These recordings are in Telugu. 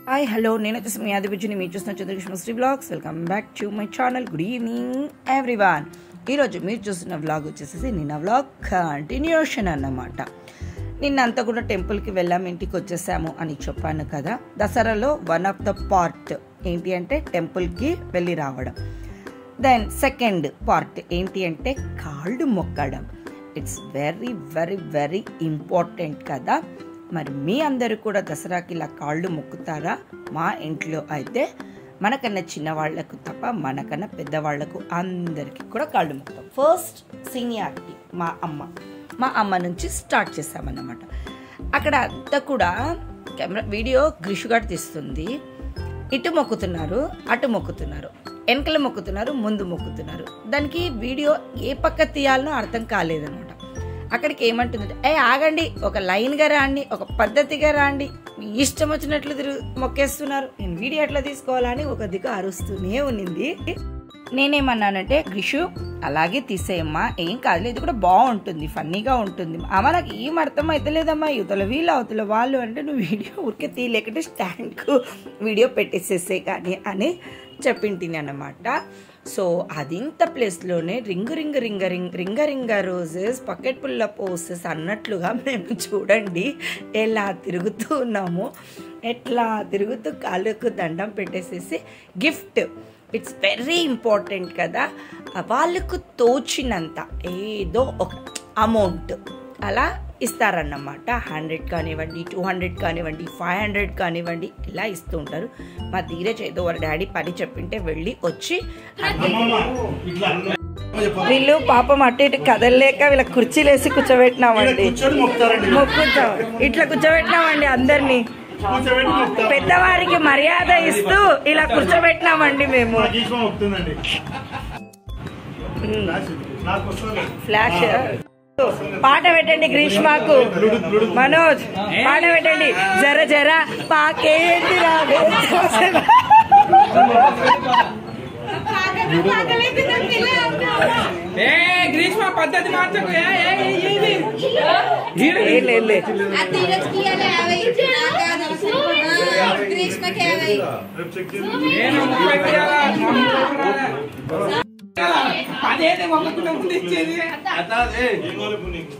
హాయ్ హలో నేను వచ్చేసి మీ ఆదిబుజ్జిని మీరు చూస్తున్న Chandrakrishna Sri blogs welcome back to my channel good evening everyone ఈరోజు మీరు చూస్తున్న వ్లాగ్ వచ్చేసి నిన్న వ్లాగ్ కంటిన్యూషన్ అన్నమాట నిన్నంతా కూడా టెంపుల్కి వెళ్ళాము ఇంటికి వచ్చేసాము అని చెప్పాను కదా దసరాలో వన్ ఆఫ్ ద పార్ట్ ఏంటి అంటే టెంపుల్కి వెళ్ళి రావడం దెన్ సెకండ్ పార్ట్ ఏంటి అంటే కాళ్ళు మొక్కడం it's very very very important కదా మరి మీ అందరూ కూడా దసరాకి ఇలా కాళ్ళు మొక్కుతారా మా ఇంట్లో అయితే మనకన్నా చిన్నవాళ్లకు తప్ప మనకన్నా పెద్దవాళ్లకు అందరికీ కూడా కాళ్ళు మొక్కుతాం ఫస్ట్ సీనియారిటీ మా అమ్మ మా అమ్మ నుంచి స్టార్ట్ చేసామన్నమాట అక్కడ అంతా కూడా కెమెరా వీడియో గ్రిషుగాడు తీస్తుంది ఇటు మొక్కుతున్నారు అటు మొక్కుతున్నారు వెనకల మొక్కుతున్నారు ముందు మొక్కుతున్నారు దానికి వీడియో ఏ పక్క తీయాలనో అర్థం కాలేదనమాట అక్కడికి ఏమంటుంది ఏ ఆగండి ఒక లైన్గా రాండి ఒక పద్ధతిగా రాండి మీ ఇష్టం వచ్చినట్లు తిరుగు మొక్కేస్తున్నారు నేను వీడియో ఎట్లా తీసుకోవాలని ఒక దిక్కు అరుస్తూనే ఉన్నింది నేనేమన్నానంటే గ్రిషు అలాగే తీసేయమ్మా ఏం కాదులే ఇది కూడా బాగుంటుంది ఫన్నీగా ఉంటుంది అమ్మ నాకు ఏం అర్థం అవుతలేదమ్మా యువతల వీళ్ళు అవతల వాళ్ళు అంటే నువ్వు వీడియో ఊరికే తీయలేకంటే స్టాండ్కు వీడియో పెట్టేసేసే కానీ అని చెప్పింటిని అన్నమాట సో అదింత ప్లేస్లోనే రింగు రింగ రింగ రింగ్ రింగ రింగ రోజెస్ పకెట్ పుల్ల పోసెస్ అన్నట్లుగా మేము చూడండి ఎలా తిరుగుతూ ఉన్నాము ఎట్లా తిరుగుతూ కాళ్ళకు దండం పెట్టేసేసి గిఫ్ట్ ఇట్స్ వెరీ ఇంపార్టెంట్ కదా వాళ్ళకు తోచినంత ఏదో ఒక అమౌంట్ అలా ఇస్తారన్నమాట హండ్రెడ్ కానివ్వండి టూ హండ్రెడ్ కానివ్వండి ఫైవ్ హండ్రెడ్ కానివ్వండి ఇలా ఇస్తూ ఉంటారు మా ధీరజ్ ఏదో వాళ్ళ డాడీ పని చెప్పింటే వెళ్ళి వచ్చి వీళ్ళు పాపం అటు ఇటు కదలలేక వీళ్ళ కుర్చీలు వేసి కూర్చోబెట్టినామండి కూర్చొని మొక్కుతారండి మొక్కుతాం ఇట్లా కూర్చోబెట్టినామండి అందరినీ కూర్చోబెట్టి మొక్కుతారు పెద్దవారికి మర్యాద ఇస్తూ ఇలా కూర్చోబెట్టినామండి మేము నాకు ఈశ్వ మొక్కుతుందండి నాకు వస్తుంది ఫ్లాష్ పాట పెట్టండి గ్రీష్మాకు మనోజ్ పాట పెట్టండి జర జర పాకేంటి రావే ఏ గ్రీష్మ పద్ధతి మార్చకు ఏ, ఏ, ఏ, ఏది? ఈడు- ఏ లే, లే. ఆ ధీరజ్ కి ఇయ్యాలి యాభై నాకు గ్రీష్మకి యాభై రేపు చెక్ చేసి నేను ముప్పై తీయాలా? నా ముప్పై రాలే. అదేంటి మొక్కకుండా ముందు ఇచ్చేది ఏం కావాలి ఇప్పుడు నీకు?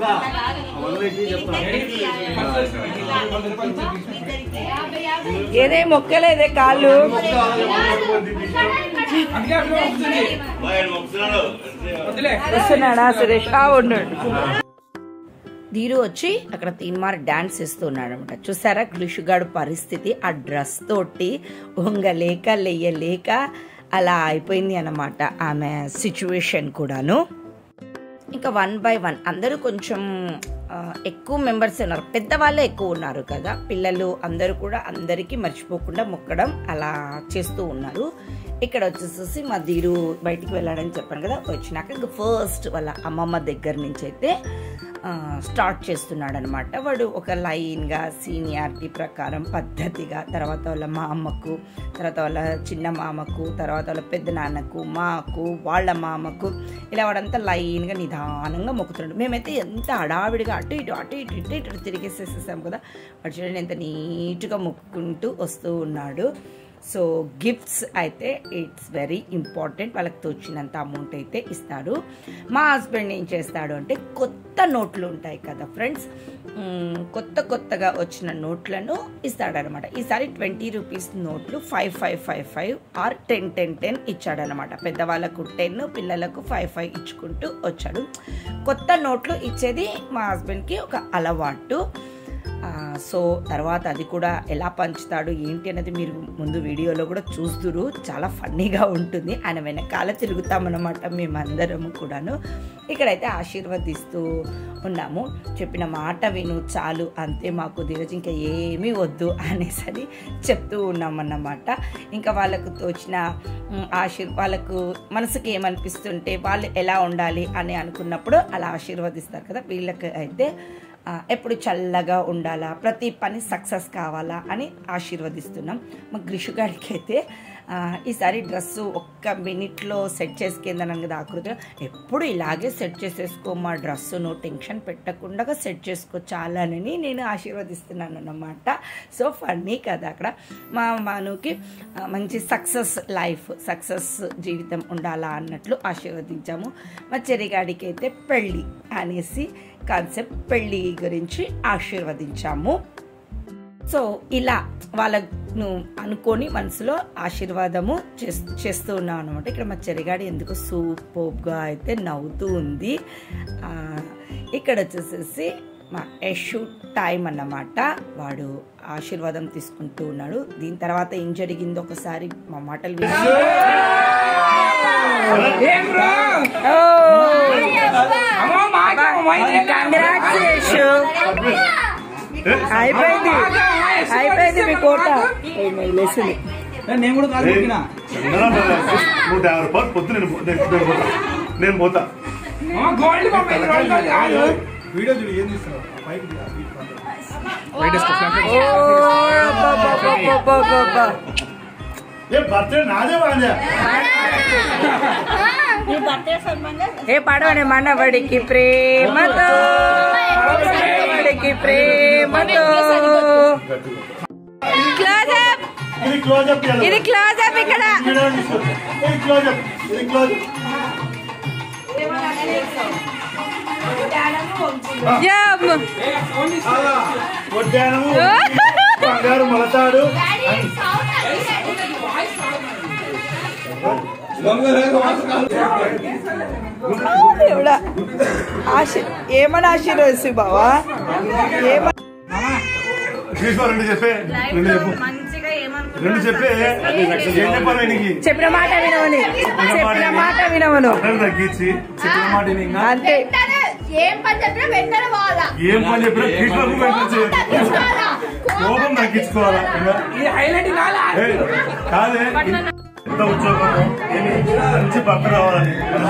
ఏదే మొక్కలేదే కాళ్ళు అందుకే అట్లా వస్తుంది. వదిలే వస్తున్నాడా సురేష్ ఆ ఉన్నాడు ధీరు వచ్చి అక్కడ తీన్మార్ డాన్స్ ఇస్తున్నాడు అనమాట చూసారా కృషిగాడు పరిస్థితి ఆ డ్రెస్ తోటి ఉంగలేక లేయలేక అలా అయిపోయింది అన్నమాట ఆమె సిచ్యువేషన్ కూడాను ఇంకా వన్ బై వన్ అందరూ కొంచెం ఆ, ఎక్కువ మెంబర్స్ ఉన్నారు పెద్దవాళ్ళే ఎక్కువ ఉన్నారు కదా పిల్లలు అందరూ కూడా అందరికీ మర్చిపోకుండా మొక్కడం అలా చేస్తూ ఉన్నారు ఇక్కడ వచ్చేసేసి మా ధీరు బయటికి వెళ్ళాడని చెప్పాను కదా వచ్చినాక ఇంకా ఫస్ట్ వాళ్ళ అమ్మమ్మ దగ్గర నుంచి అయితే ఆ, స్టార్ట్ చేస్తున్నాడు అనమాట వాడు ఒక లైన్గా సీనియారిటీ ప్రకారం పద్ధతిగా తర్వాత వాళ్ళ మా అమ్మకు తర్వాత వాళ్ళ చిన్న మామకు తర్వాత వాళ్ళ పెద్ద నాన్నకు మాకు వాళ్ళ మామకు ఇలా వాడంతా లైన్గా నిదానంగా మొక్కుతున్నాడు మేమైతే ఎంత హడావిడిగా అటు ఇటు అటు ఇటు ఇటు ఇటు తిరిగేసేసేసాం కదా వాడు చూడండి ఎంత నీట్గా మొక్కుకుంటూ వస్తూ ఉన్నాడు సో గిఫ్ట్స్ అయితే ఇట్స్ వెరీ ఇంపార్టెంట్ వాళ్ళకి తోచినంత అమౌంట్ అయితే ఇస్తాడు మా హస్బెండ్ ఏం చేస్తాడు అంటే కొత్త నోట్లు ఉంటాయి కదా ఫ్రెండ్స్ మ్, కొత్త కొత్తగా వచ్చిన నోట్లను ఇస్తాడనమాట ఈసారి ట్వంటీ రూపీస్ నోట్లు five five five five or ten ten ten ఇచ్చాడనమాట పెద్దవాళ్ళకు టెన్ పిల్లలకు ఫైవ్ ఫైవ్ ఇచ్చుకుంటూ వచ్చాడు కొత్త నోట్లు ఇచ్చేది మా హస్బెండ్కి ఒక అలవాటు ఆ, సో తర్వాత అది కూడా ఎలా పంచుతాడు ఏంటి అనేది మీరు ముందు వీడియోలో కూడా చూస్తురు చాలా ఫన్నీగా ఉంటుంది ఆయన వెనకాల తిరుగుతామన్నమాట మేమందరము కూడాను ఇక్కడైతే ఆశీర్వదిస్తూ ఉన్నాము చెప్పిన మాట విను చాలు అంతే మాకు ధీరజ్ ఇంకా ఏమీ వద్దు అనేసి అని చెప్తూ ఉన్నామన్నమాట ఇంకా వాళ్ళకు తోచిన మ్, ఆశీర్ వాళ్ళకు మనసుకి ఏమనిపిస్తుంటే వాళ్ళు ఎలా ఉండాలి అని అనుకున్నప్పుడు అలా ఆశీర్వదిస్తారు కదా వీళ్ళకి అయితే ఆ, ఎప్పుడు చల్లగా ఉండాలా ప్రతి పని సక్సెస్ కావాలా అని ఆశీర్వదిస్తున్నాం మా గ్రిషుగాడికి అయితే ఆ, ఈసారి డ్రెస్సు ఒక్క మినిట్లో సెట్ చేసుకుందన్నాను కదా ఆకృతిలో ఎప్పుడు ఇలాగే సెట్ చేసేసుకో మా డ్రెస్సును టెన్షన్ పెట్టకుండా సెట్ చేసుకో చాలని నేను ఆశీర్వదిస్తున్నాను అన్నమాట సో ఫన్నీ కదా అక్కడ మా మనుకి ఆ, మంచి సక్సెస్ లైఫ్ సక్సెస్ జీవితం ఉండాలా అన్నట్లు ఆశీర్వదించాము మా చెరిగాడికి అయితే పెళ్ళి అనేసి కాన్సెప్ట్ పెళ్ళి గురించి ఆశీర్వదించాము సో ఇలా వాళ్ళను అనుకొని మనసులో ఆశీర్వాదము చేస్- చేస్తూ ఉన్నాం అనమాట ఇక్కడ మా చెరిగాడి ఎందుకు సూపర్గా అయితే నవ్వుతూ ఉంది ఆ, ఇక్కడ వచ్చేసేసి మా యశు టైం అన్నమాట వాడు ఆశీర్వాదం తీసుకుంటూ ఉన్నాడు దీని తర్వాత ఏం జరిగిందో ఒకసారి మా మాటలు విని ఏం బ్రో అమ్మో మాకేమో కంగ్రాచులేషన్ అయిపోయింది అయిపోయింది మీ కోట లేచింది నేను కూడా కాదు మొక్కినా. నూట యాభై రూపాయలు పొద్దు నేను పో- నేను నేను పోతా నేను పోతా అమ్మో, గోల్డ్ పంప ఐదు రోజులు కాదు వీడియో చూడు ఏం తీస్తున్నావు ఆ పైకి తీ, ఆ సీట్ పక్కన. ఏ బర్త్డే నాదే బాగా ఏ పడవని మనవడికి ప్రేమతో మనవడికి ప్రేమతో క్లోజప్ ఇది క్లోజ్ అప్ ఇది క్లోజప్ ఇక్కడ ఇది క్లోజ్ అప్ ఇది క్లోజ్ జమ్ వడ్డానము బంగారు మొలతాడు దేవుడా ఆశీ ఏమని ఆశీర్వదిస్తు బావా ఏమని గ్రీష్మ రెండు చెప్పే రెండు చెప్పు రెండు చెప్పే ఏం చెప్పాలి ఆయనకి చెప్పిన మాట వినవని చెప్పిన మాట వినవను బట్టలు తగ్గించి చెప్పిన మాట విని ఇంకా అంతే ఏం పని చెప్పినా వెంటనే పోవాలా ఏం పని చెప్పినా గ్రీష్మకు వెంటనే తగ్గించుకోవాలా. కోపం తగ్గించుకోవాలా ఇంకా ఇది హైలైట్ కాలా ఏయ్, కాదే ఎంత ఉద్యోగం ఏమి మంచి భర్త రావాలని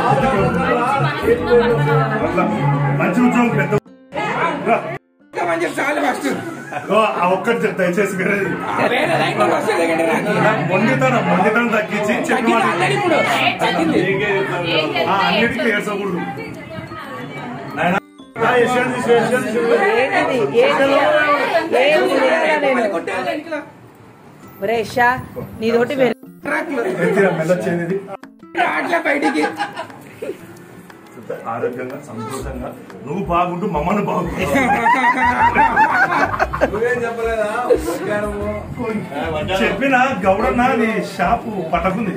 అట్లా మంచి ఉద్యోగం పెద్ద రా. ఇంకా మంచి చాలు ఫస్ట్ ఓ, ఆ ఒక్కటి చెప్తా దయచేసి వేరేది వేరే లైన్ కూడా వస్తుంది కండి నాకు మొండితనం మొండితనం తగ్గించి చెప్పిన తగ్గింది మాట ఆల్రెడీ ఇప్పుడు తగ్గింది ఆ, అన్నిటికీ ఏడ్చకూడదు నాయనా, ఆ, యశ్వంత్ తీసుకో, యశ్వంత్ తీసుకో. ఏంటిది ఏంటి ఏం చేయాలా నేను కొట్టేయాలి ఇంట్లో. రేషా నీతోటి వెల్ ట్రాక్లో. ఎత్తిరా, మెల్లొచ్చేది ఇది. అట్లా బయటికి ఆరోగ్యంగా సంతోషంగా నువ్వు బాగుంటూ మమ్మల్ని బాగుంటు చెప్పిన గౌడన్న నీ షాపు పట్టకుంది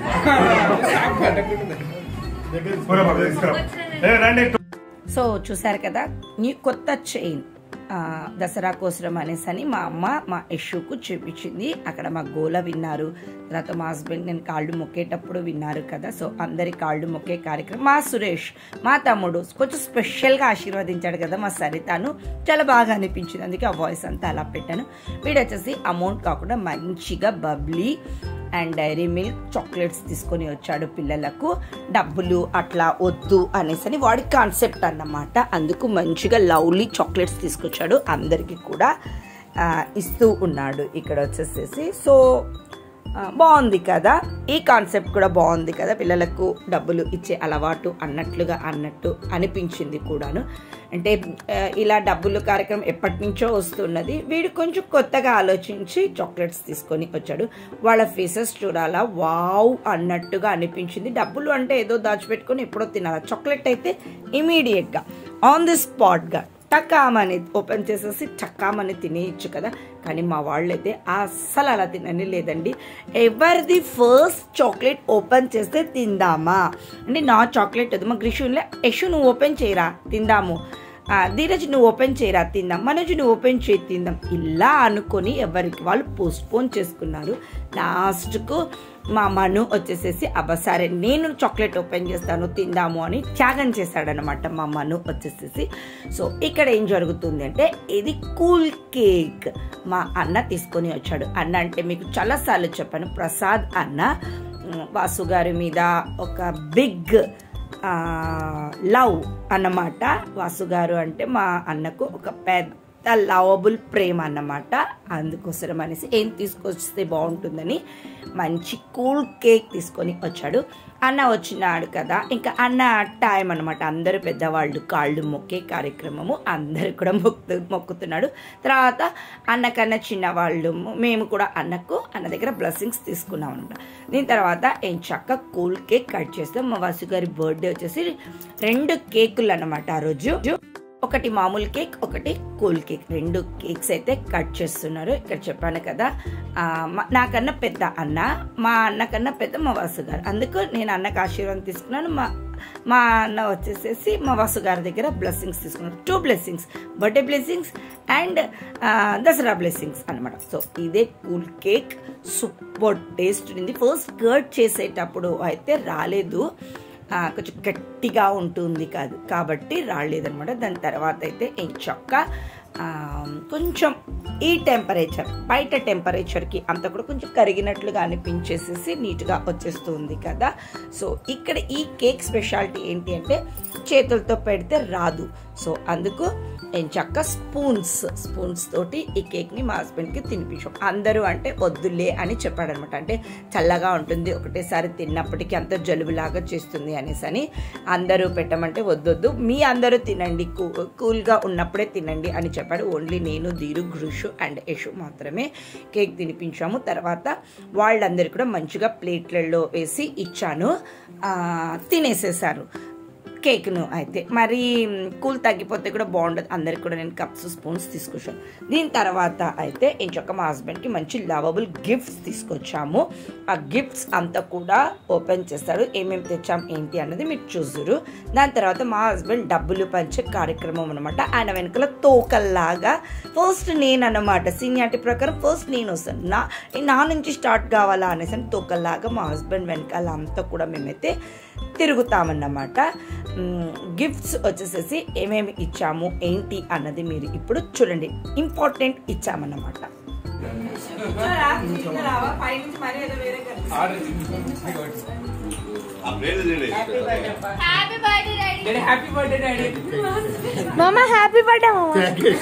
పోరా బాబు, తీసుకురా. ఏ, రండి సో చూసారు కదా న్యూ కొత్త చైన్ ఆ, దసరా కోసరం అనేసి అని మా అమ్మ మా యశుకు చూపించింది అక్కడ మా గోల విన్నారు తర్వాత మా హస్బెండ్ నేను కాళ్ళు మొక్కేటప్పుడు విన్నారు కదా సో అందరి కాళ్ళు మొక్కే కార్యక్రమం మా సురేష్ మా తమ్ముడు కొంచెం స్పెషల్గా ఆశీర్వదించాడు కదా మా సరితాను చాలా బాగా అనిపించింది అందుకే ఆ వాయిస్ అంతా అలా పెట్టాను వీడు వచ్చేసి అమౌంట్ కాకుండా మంచిగా Bubbly and Dairy Milk chocolates తీసుకొని వచ్చాడు పిల్లలకు డబ్బులు అట్లా వద్దు అనేసి అని వాడి కాన్సెప్ట్ అన్నమాట అందుకు మంచిగా లవ్లీ చాక్లెట్స్ తీసుకొచ్చాడు అందరికీ కూడా ఆ, ఇస్తూ ఉన్నాడు ఇక్కడ వచ్చేసేసి సో ఆ, బాగుంది కదా ఈ కాన్సెప్ట్ కూడా బాగుంది కదా పిల్లలకు డబ్బులు ఇచ్చే అలవాటు అన్నట్లుగా అన్నట్టు అనిపించింది కూడాను అంటే ఆ, ఇలా డబ్బులు కార్యక్రమం ఎప్పటి నుంచో వస్తున్నది వీడు కొంచెం కొత్తగా ఆలోచించి చాక్లెట్స్ తీసుకొని వచ్చాడు వాళ్ళ ఫేసెస్ చూడాలా వావ్ అన్నట్టుగా అనిపించింది డబ్బులు అంటే ఏదో దాచిపెట్టుకొని ఎప్పుడో తినాలా చాక్లెట్ అయితే ఇమీడియట్గా ఆన్ ది స్పాట్గా టకామని ఓపెన్ చేసేసి టకామని తినేయచ్చు కదా కానీ మా వాళ్ళైతే అస్సలు అలా తినని లేదండి ఎవరిది ఫస్ట్ చాక్లెట్ ఓపెన్ చేస్తే తిందామా అంటే నా చాక్లెట్ అది మా గ్రిషున్లే యశు నువ్వు ఓపెన్ చేయరా తిందాము ఆ, ధీరజ్ నువ్వు ఓపెన్ చేయరా తిందాం మనోజ్ నువ్వు ఓపెన్ చేయి తిందాం ఇలా అనుకొని ఎవరికి వాళ్ళు పోస్ట్పోన్ చేసుకున్నారు లాస్ట్కు మా మను వచ్చేసేసి అబ్బా సరే నేను చాక్లెట్ ఓపెన్ చేస్తాను తిందాము అని త్యాగం చేశాడనమాట మా మను వచ్చేసేసి సో ఇక్కడ ఏం జరుగుతుంది అంటే ఇది కూల్ కేక్ మా అన్న తీసుకొని వచ్చాడు అన్న అంటే మీకు చాలాసార్లు చెప్పాను ప్రసాద్ అన్న ఉమ్, వాసు గారి మీద ఒక బిగ్ ఆ, లవ్ అన్నమాట వాసు గారు అంటే మా అన్నకు ఒక పెద్ద లవబుల్ ప్రేమ అన్నమాట అందుకోసం అనేసి ఏం తీసుకొస్తే బాగుంటుందని మంచి కూల్ కేక్ తీసుకొని వచ్చాడు అన్న వచ్చినాడు కదా ఇంకా అన్న టైం అనమాట అందరూ పెద్దవాళ్ళు కాళ్ళు మొక్కే కార్యక్రమము అందరు కూడా మొక్కు మొక్కుతున్నాడు తర్వాత అన్నకన్నా చిన్నవాళ్ళు మేము కూడా అన్నకు అన్న దగ్గర బ్లెస్సింగ్స్ తీసుకున్నాం అనమాట దీని తర్వాత ఏం చక్క కూల్ కేక్ కట్ చేస్తాం మా వాసు గారి బర్త్డే వచ్చేసి రెండు కేకులు అన్నమాట ఆ రోజు ఒకటి మామూలు కేక్ ఒకటి కూల్ కేక్ రెండు కేక్స్ అయితే కట్ చేస్తున్నారు ఇక్కడ చెప్పాను కదా ఆ, మా- నాకన్నా పెద్ద అన్న మా అన్న కన్నా పెద్ద మా వాసు గారు అందుకు నేను అన్నకు ఆశీర్వాదం తీసుకున్నాను మా మా అన్న వచ్చేసేసి మా వాసు గారి దగ్గర బ్లెస్సింగ్స్ తీసుకున్నాను two blessings birthday blessings and Dasara blessings అన్నమాట సో ఇదే కూల్ కేక్ సూపర్ టేస్ట్ ఉంది ఫస్ట్ కర్డ్ చేసేటప్పుడు అయితే రాలేదు ఆ, కొంచెం గట్టిగా ఉంటుంది కాదు కాబట్టి రాలేదనమాట దాని తర్వాత అయితే ఏం చక్క ఆ, కొంచెం ఈ టెంపరేచర్ బయట టెంపరేచర్కి అంత కూడా కొంచెం కరిగినట్లుగా అనిపించేసేసి నీట్గా వచ్చేస్తుంది కదా సో ఇక్కడ ఈ కేక్ స్పెషాలిటీ ఏంటి అంటే చేతులతో పెడితే రాదు సో అందుకు ఏం చక్క స్పూన్స్ స్పూన్స్ తోటి ఈ కేక్ని మా హస్బెండ్కి తినిపించాం అందరూ అంటే వద్దులే అని చెప్పాడు అనమాట అంటే చల్లగా ఉంటుంది ఒకటేసారి తిన్నప్పటికీ అంత జలుబులాగా చేస్తుంది అనేసి అని అందరూ పెట్టమంటే వద్దొద్దు మీ అందరూ తినండి కూ కూల్గా ఉన్నప్పుడే తినండి అని చెప్పాడు ఓన్లీ నేను ధీరు గృషు అండ్ యశు మాత్రమే కేక్ తినిపించాము తర్వాత వాళ్ళందరూ కూడా మంచిగా ప్లేట్లలో వేసి ఇచ్చాను ఆ, తినేసేసారు కేక్ను అయితే మరి కూల్ తగ్గిపోతే కూడా బాగుండదు అందరికి కూడా నేను కప్స్ స్పూన్స్ తీసుకొచ్చాను దీని తర్వాత అయితే ఇంకొక మా హస్బెండ్కి మంచి లవబుల్ గిఫ్ట్స్ తీసుకొచ్చాము ఆ గిఫ్ట్స్ అంతా కూడా ఓపెన్ చేస్తాడు ఏమేమి తెచ్చాం ఏంటి అన్నది మీరు చూసురు దాని తర్వాత మా హస్బెండ్ డబ్బులు పంచే కార్యక్రమం అనమాట ఆయన వెనకాల తోకల్లాగా ఫస్ట్ నేను అన్నమాట సీనియారిటీ ప్రకారం ఫస్ట్ నేను వస్తాను నా నా నుంచి స్టార్ట్ కావాలా అనేసి అని తోకల్లాగా మా హస్బెండ్ వెనకాల అంతా కూడా మేమైతే తిరుగుతామన్నమాట గిఫ్ట్స్ వచ్చేసేసి ఏమేమి ఇచ్చాము ఏంటి అన్నది మీరు ఇప్పుడు చూడండి ఇంపార్టెంట్ ఇచ్చామన్నమాట happy birthday daddy happy birthday daddy మామ హ్యాపీ బర్త్డే మామ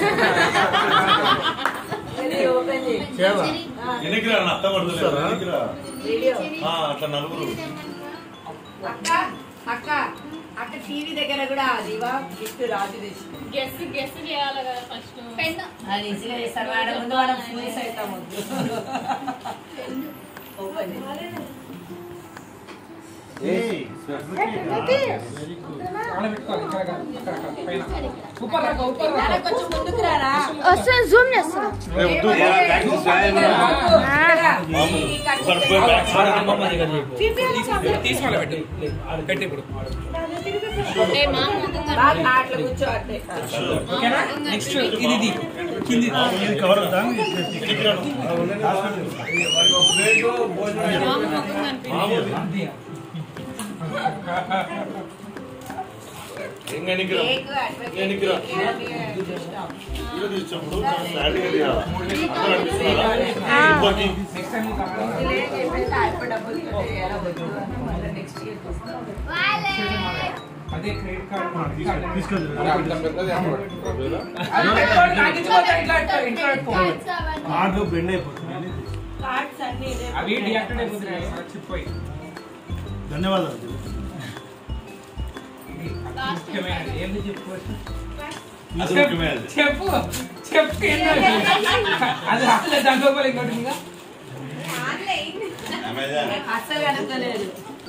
ఎన్నికి రా అత్త పడుతుంది ఎన్నికి రా అట్లా నలుగురు అక్క అక్క అక్క టీవీ దగ్గర కూడా అదివా గిఫ్ట్ రాజు తెచ్చింది గెస్ గెస్ చేయాలి కదా ఫస్ట్ పెన్ను అది ఈజీగా చేస్తారు వాడ ముందు మనం ఫూల్స్ అవుతాము ఓపెన్ అలా పెట్టుకోవాలి ఇక్కడ కాదు, అక్కడ కాదు, పైన ఉప్పర్ రా ఉప్పర్ రా కొంచెం ముందుకు రారా వస్తున్నా జూమ్ చేస్తున్నా తీసుకోవాలి పెట్టు పెట్టి ఇప్పుడు బాగా అట్లా కూర్చో అట్లే ఓకేనా నెక్స్ట్ ఇది ఇది కింది కవర్ కేక్ ఎన్నికి రా ఇలా తీసినప్పుడు స్టాండింగ్ అది కాదా? అందరూ అనిపిస్తున్నారా? ఇంకోటి నెక్స్ట్ టైం కావాలి అదే క్రెడిట్ కార్డ్ తీసుకెళ్ళి కార్డు బెండ్ అయిపోతుంది అవి డియాక్టివేట్ అయిపోతున్నాయి మర్చిపోయి ధన్యవాదాలు ఇది ముఖ్యమైనది ఏంటి చెప్పు అది ముఖ్యమైనది. చెప్పు చెప్పు ఏంటది? అది రాలేదు దాని లోపల ఇంకోటి ఇంకా అమెజాన్ అస్సలు కనుక్కలేదు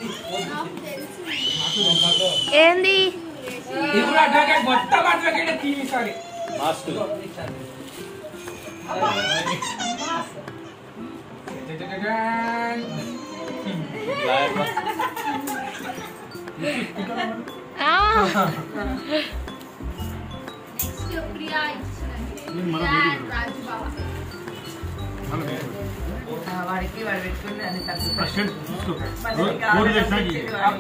ఏంది ఇప్పుడు అడ్వకేట్ మొత్తం అడ్వకేట్ టీవీ సారీ మాస్క్ ఆ, నెక్స్ట్ ప్రియా మన రాజు బాబా వాడికి వాడు పెట్టుకుని అన్ని కలిసి ప్రెసిడెంట్ తీసుకో కోడి చేసినాక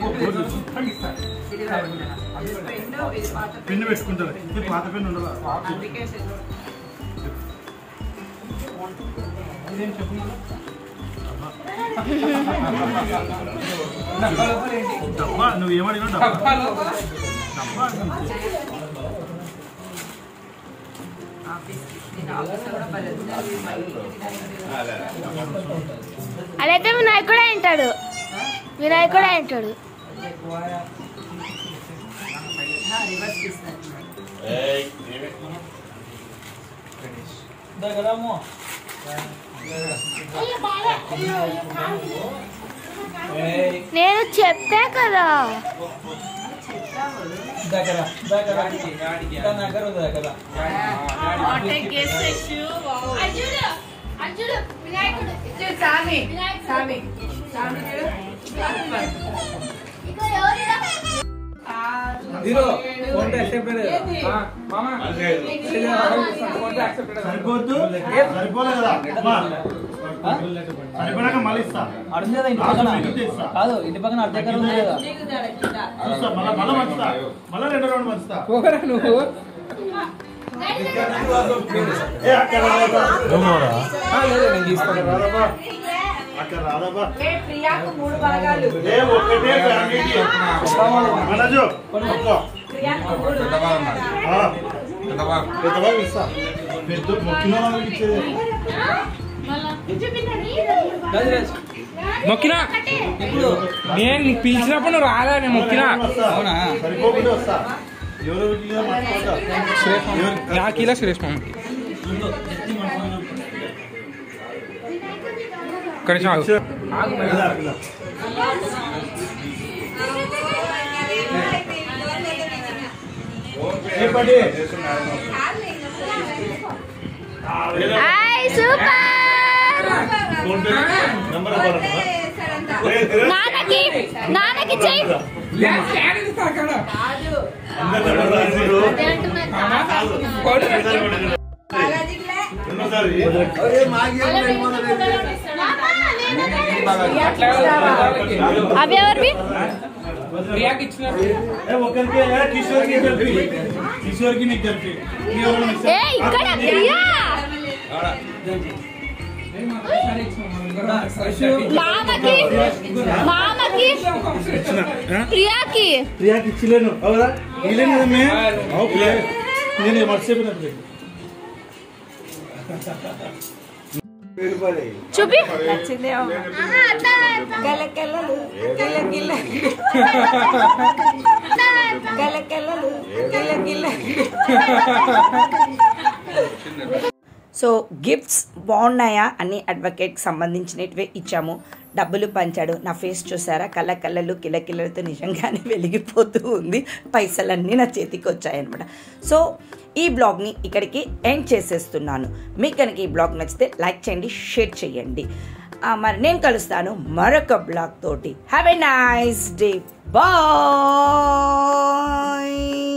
ఇది వాడు. ఇది పెన్ను, ఇది పాత పెన్ను. పెన్ను పెట్టుకుంటారు ఇది పాత పెన్ను ఉండదా అందుకే ఇదేం చెప్పు డబ్బా లోపల ఏంటి డబ్బా నువ్వు ఏమడినా డబ్బా డబ్బా లోపల డబ్బా అడిగింది. అలా అయితే వినాయకుడు కూడా వింటాడు వినాయకుడు కూడా వింటాడు దగ్గరమ్మో ఏయ్ నేను చెప్పా కదా దగ్గర దగ్గర దాని దగ్గర ఉంది దగ్గర అర్జుడు అర్జుడు వినాయకుడు సామి వినాయకుడు సామి ఇక ఎవరిరా జీరో ఫోన్ యాక్సెప్టెడ్ మామ ఫోన్ యాక్సెప్టెడ్ సరిపోద్దు సరిపోలే కదా అమ్మా. సరిపోయాక మళ్ళీ ఇస్తా అడుగు ఇంటి పక్కన. కాదు ఇంటి పక్కన అర్ధ ఎకరం ఉంది కదా చూస్తా మళ్ళా మళ్ళా మంచుతా మళ్ళా రెండు రౌండ్ మంచుతా పోకరా నువ్వు ఏ అక్కడ రాదబ్బా. ఆ, లేదు నేను తీసుకోను రాదబ్బా. అక్కడ రాదబ్బా. ఏ ప్రియాకు మూడు భాగాలు ఏ ఒక్కటే ఫ్యామిలీకి మనజు ఒక్కో. ప్రియాకు మూడు ఆ. పెద్దవాళ్ళు ఇస్తా పెద్ద మొక్కిన వాళ్ళకి ఇచ్చేది రాజు, రాజు. మొక్కినా ఇప్పుడు నేను నీకు పిలిచినప్పుడు నువ్వు రాదా నేను మొక్కినా అవునా సరిపోకుండా వస్తా ఎవరెవరికి మర్చిపోతా నాకు ఇలా సురేష్ మామకి ఒక్క నిమిషం ఆగు. ఇలా, ఇలా. ఏ పడి? Hi super PhonePe number ఇవ్వాలమ్మా. ఏ, తిరగ. నాన్నకి నాన్నకి చెయ్యి అందరి నంబర్ రాసిరు. ఎన్నోసారి? అవి ఎవరివి ప్రియాకి ఇచ్చినారు ఏ, ఒక్కరికి ఏ, కిషోర్కి కలిపి కిషోర్కి నీకు కలిపి నీ ఎవరు మిస్ ఏ ఇక్కడ ప్రియా మామకి మామకి ప్రియాకి ప్రియాకి ఇచ్చిలేను అవుదా ఇలేను కదమ్మే అవు ప్రియా నేను మర్చిపోయినప్పుడు చూపి నచ్చిందేమో గలకెల్లలు గిల్ల గిల్ల గలకెల్లలు గిల్ల గిల్ల సో గిఫ్ట్స్ బాగున్నాయా అని అడ్వకేట్కి సంబంధించినటివే ఇచ్చాము డబ్బులు పంచాడు నా ఫేస్ చూసారా కళ్ళ కళ్ళలు కిలకిల్లలతో నిజంగానే వెలిగిపోతూ ఉంది పైసలన్నీ నా చేతికి వచ్చాయన్నమాట సో ఈ బ్లాగ్ని ఇక్కడికి ఎండ్ చేసేస్తున్నాను మీకు కనుక ఈ బ్లాగ్ నచ్చితే లైక్ చేయండి షేర్ చేయండి ఆ, మరి నేను కలుస్తాను మరొక బ్లాగ్ తోటి have a nice day bye